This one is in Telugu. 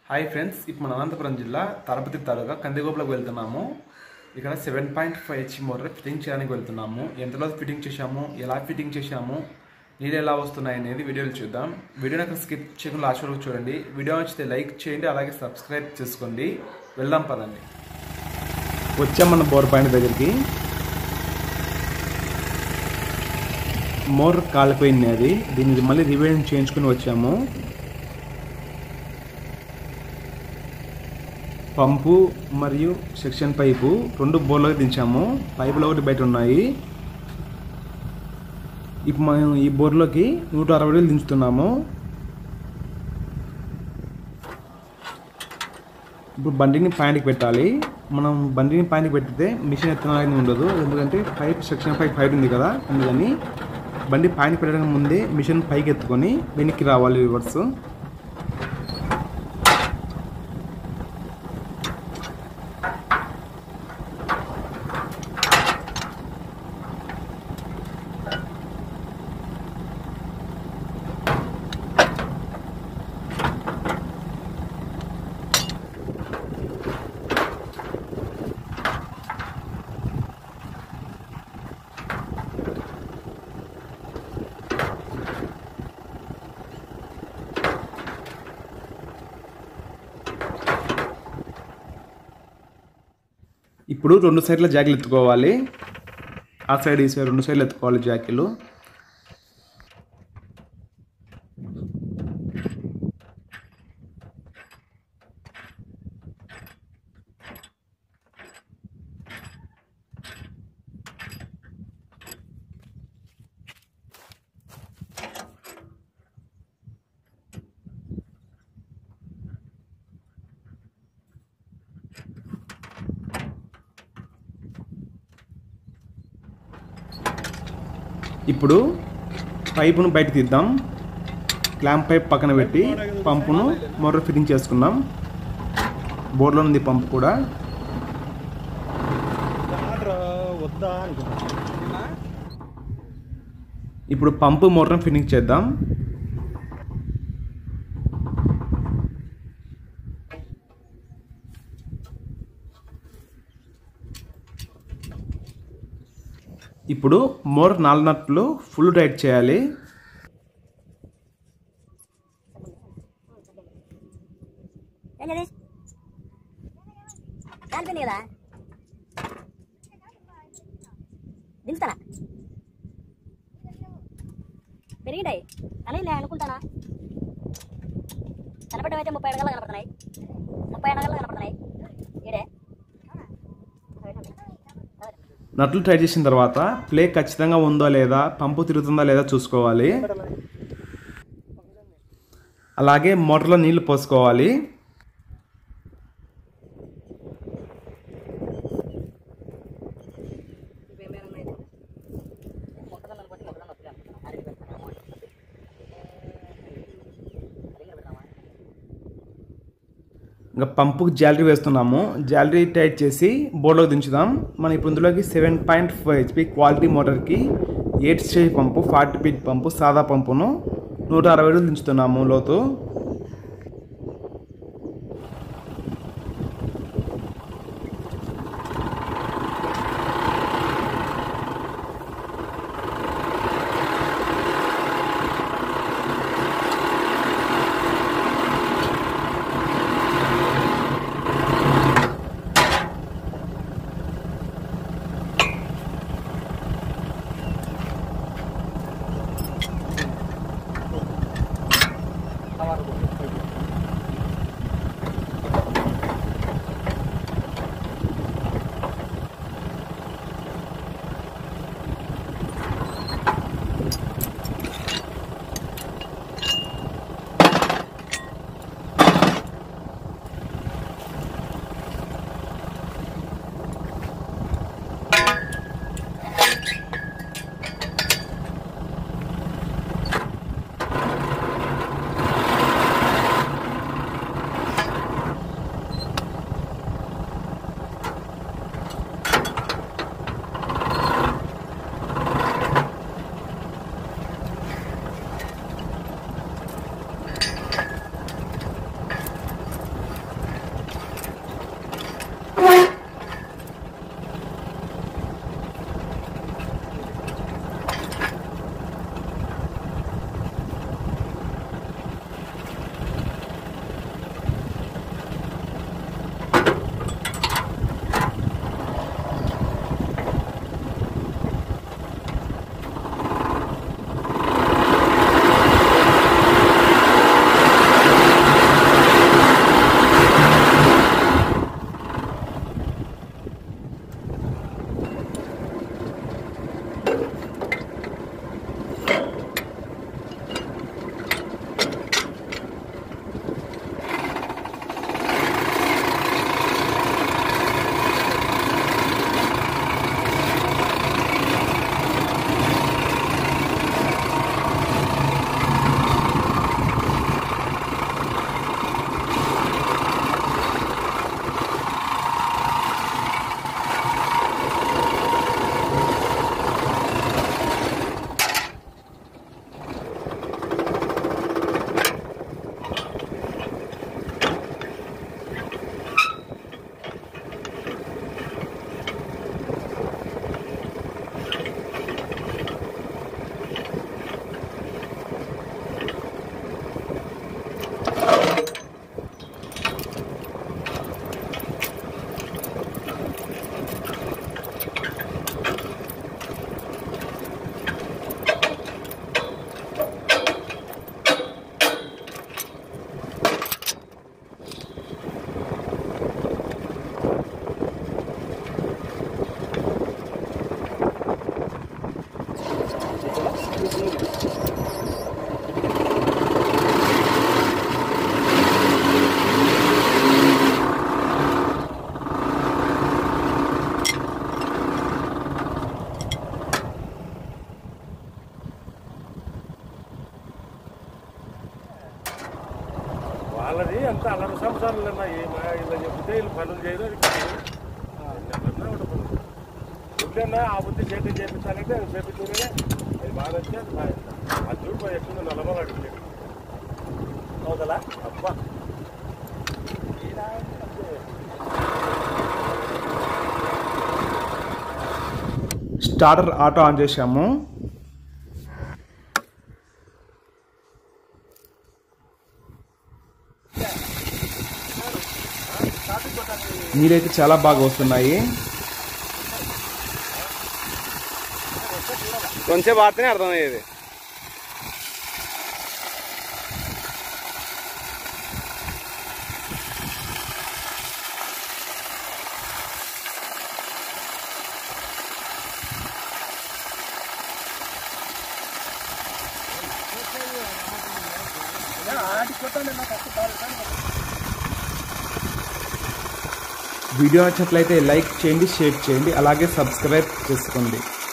హాయ్ ఫ్రెండ్స్ ఇప్పుడు మన అనంతపురం జిల్లా తరపతి తాలూకా కందిగోపులకు వెళ్తున్నాము ఇక్కడ seven point five H motor fitting చేయడానికి వెళ్తున్నాము ఎంతలో ఫిట్టింగ్ చేశాము ఎలా ఫిట్టింగ్ చేశాము నీళ్ళు ఎలా వస్తున్నాయి అనేది వీడియోలు చూద్దాం వీడియోని అక్కడ స్కిప్ చేయకుండా లాస్ట్ వరకు చూడండి వీడియో నచ్చితే లైక్ చేయండి అలాగే సబ్స్క్రైబ్ చేసుకోండి వెళ్దాం పదండి వచ్చాం మన బోర్ పాయింట్ దగ్గరికి మోర్ కాలిపోయింది అది దీన్ని మళ్ళీ రివైండ్ చేయించుకుని వచ్చాము పంపు మరియు సెక్షన్ పైపు రెండు బోర్లకు దించాము పైపులు ఒకటి బయట ఉన్నాయి ఇప్పుడు మనం ఈ బోర్లోకి నూట అరవై వేలు దించుతున్నాము ఇప్పుడు బండిని పాయింట్కి పెట్టాలి మనం బండిని పాయింట్కి పెట్టితే మిషన్ ఎత్తనాలని ఉండదు ఎందుకంటే పైప్ సెక్షన్ పైప్ పైప్ ఉంది కదా అందుకని బండి పాయింట్కి పెట్టడానికి ముందే మిషన్ పైకి ఎత్తుకొని వెనక్కి రావాలి రివర్స్ ఇప్పుడు రెండు సైడ్ల జాకీలు ఎత్తుకోవాలి ఆ సైడ్ ఈ సైడ్ రెండు సైడ్లు ఎత్తుకోవాలి జాకీలు ఇప్పుడు పైపును బయట తీద్దాం క్లాంప్ పైప్ పక్కన పెట్టి పంపును మోటార్ ఫిట్టింగ్ చేసుకుందాం బోర్డులో ఉంది పంపు కూడా వద్దా అనుకున్నా ఇప్పుడు పంపు మోటార్ ఫిట్టింగ్ చేద్దాం ఇప్పుడు మోటార్ నాలుగు నట్లు ఫుల్ టైట్ చేయాలి ఏం చదివి కాలిపోయింది కదా దించుతానా పెరిగినాయి కలిగిలే అనుకుంటానా కనపడడం అయితే ముప్పై అడగలు కనపడుతున్నాయి ముప్పై అడగలు కనపడుతున్నాయి ఈడే నట్లు టైట్ చేసిన తర్వాత ప్లే ఖచ్చితంగా ఉందో లేదా పంపు తిరుగుతుందా లేదా చూసుకోవాలి అలాగే మోటార్లో నీళ్లు పోసుకోవాలి ఇంకా పంపుకి జాలరీ వేస్తున్నాము జాలరీ టైట్ చేసి బోర్డులోకి దించుదాం మనం ఇప్పుడు ఇందులోకి seven point five HP quality మోటార్కి eight stage pump forty feet pump సాదా పంపును నూట అరవై రోజులు దించుతున్నాము లోతు కవర్ వాళ్ళది అంత అల్లరి సంసారాలు ఉన్నాయి ఇలా చెప్తే వీళ్ళు పనులు చేయరు అది కాదు. ఎవరన్నా ఒకటి పనులు. ఎప్పుడైనా ఆ బుద్ధి చేతి చేపించాలంటే అది చేపించుకునే అది బాగా వచ్చి అది బాగా అది చూడు ఎట్లుందో నల్లమల అడిగి అవుదలా అబ్బా స్టార్టర్ ఆటో ఆన్ చేసాము నీరైతే చాలా బాగా వస్తున్నాయి కొంచెం వాడితేనే అర్థమయ్యేది వీడియో నచ్చినట్లయితే లైక్ చేయండి షేర్ చేయండి అలాగే సబ్స్క్రైబ్ చేసుకోండి